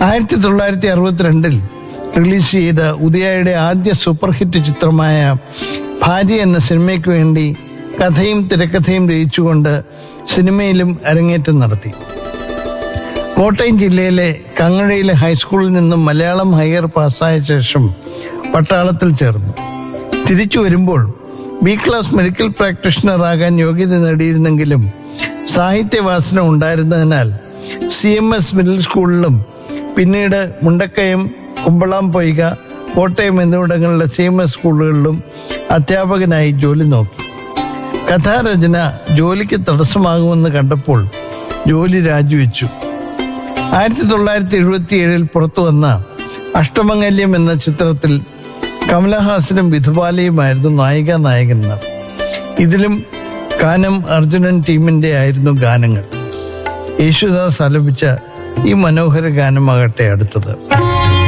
ആയിരത്തി തൊള്ളായിരത്തി അറുപത്തിരണ്ടിൽ റിലീസ് ചെയ്ത ഉദയയുടെ ആദ്യ സൂപ്പർ ഹിറ്റ് ചിത്രമായ ഭാര്യ എന്ന സിനിമയ്ക്ക് വേണ്ടി കഥയും തിരക്കഥയും രചിച്ചുകൊണ്ട് സിനിമയിലും അരങ്ങേറ്റം നടത്തി കോട്ടയം ജില്ലയിലെ കങ്ങഴയിലെ ഹൈസ്കൂളിൽ നിന്നും മലയാളം ഹയർ പാസ്സായ ശേഷം പട്ടാളത്തിൽ ചേർന്നു തിരിച്ചു വരുമ്പോൾ ബി ക്ലാസ് മെഡിക്കൽ പ്രാക്ടീഷണർ ആകാൻ യോഗ്യത നേടിയിരുന്നെങ്കിലും സാഹിത്യവാസന ഉണ്ടായിരുന്നതിനാൽ സി എം എസ് മിഡിൽ സ്കൂളിലും പിന്നീട് മുണ്ടക്കയം കുമ്പളാം പൊയ്ക കോട്ടയം എന്നിവിടങ്ങളിലെ സി എം എസ് സ്കൂളുകളിലും അധ്യാപകനായി ജോലി നോക്കി കഥാരചന ജോലിക്ക് തടസ്സമാകുമെന്ന് കണ്ടപ്പോൾ ജോലി രാജിവെച്ചു ആയിരത്തി തൊള്ളായിരത്തി എഴുപത്തി ഏഴിൽ പുറത്തു വന്ന അഷ്ടമംഗല്യം എന്ന ചിത്രത്തിൽ കമലഹാസനും വിധുബാലയുമായിരുന്നു നായിക നായകന്മാർ ഇതിലും കാനം അർജുനൻ ടീമിന്റെ ആയിരുന്നു ഗാനങ്ങൾ യേശുദാസ് ആലപിച്ച ഈ മനോഹര ഗാനമാകട്ടെ അടുത്തത്